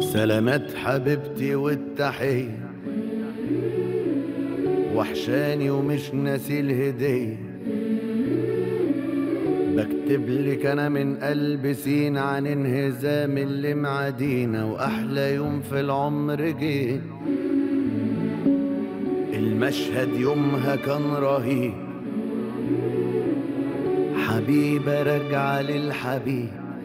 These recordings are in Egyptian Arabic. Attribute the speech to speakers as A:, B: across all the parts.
A: سلامات حبيبتي والتحية وحشاني ومش ناسي الهدية بكتب لك انا من قلب سين عن انهزام اللي معادينا واحلى يوم في العمر جه المشهد يومها كان رهيب حبيبة راجعة للحبيب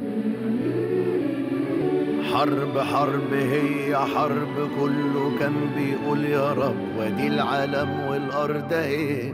A: حرب حرب هي حرب كله كان بيقول يا رب وادي العالم والارض ايه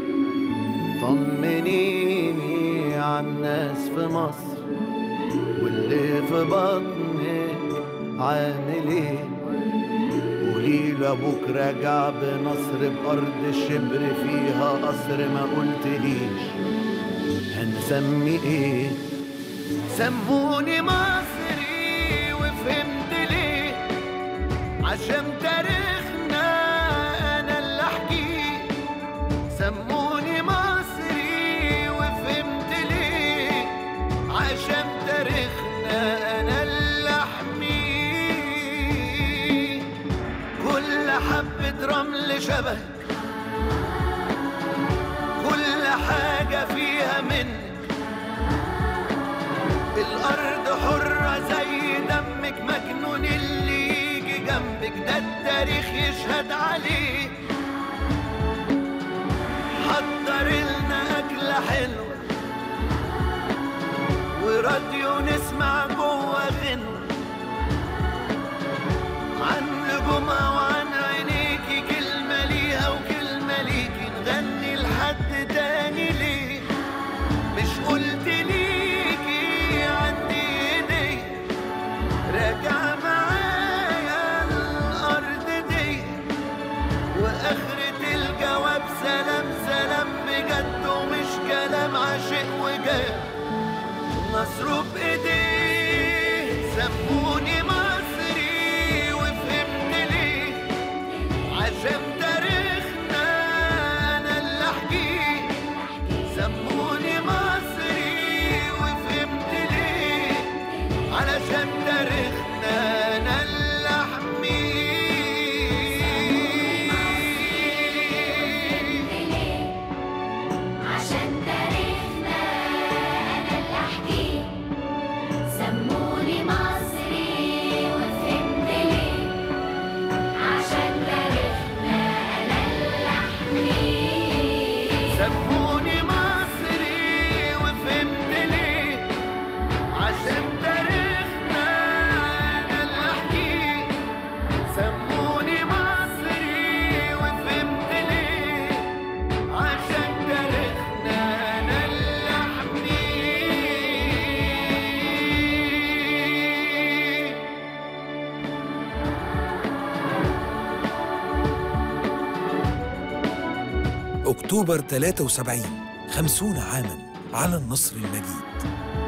A: طمنيني عالناس في مصر واللي في بطنك عامل ايه قولي لابوك راجع بنصر بارض الشبر فيها قصر ما قلتليش هنسمي ايه سموني مصري وفهمت ليه عشان تاريخنا انا اللي احكيه سموني مصري وفهمت ليه عشان تاريخنا انا اللي احميه كل حبة رمل شبك كل حاجة فيها منك الأرض حرة زي دمك مجنون اللي يجي جنبك ده التاريخ يشهد عليه حضر لنا أكلة حلوة وراديو نسمع جوه غنوة عن نجومها وعن عينيكي كلمة ليها وكلمة ليكي نغني لحد تاني ليه مش قلت ليكي عندي ايدي راجع معايا الارض دي واخرة الجواب سلام سلام بجد ومش كلام عاشق وجاب نصره بايديه سموني مصري وفهمت ليه عشان تاريخنا انا اللي احكيه سموني مصري وفهمت ليه علشان تاريخنا انا اللي احميه
B: عشان تاريخنا أنا اللي أحكيه سموني مصري وفهمت ليه عشان تاريخنا أنا اللي أحكيه
A: سموني مصري وفهمت ليه عشان تاريخنا انا اللي احكيه سموني مصري وفهمت ليه عشان تاريخنا انا اللي احميه
C: أكتوبر 73 خمسون عاما على النصر المجيد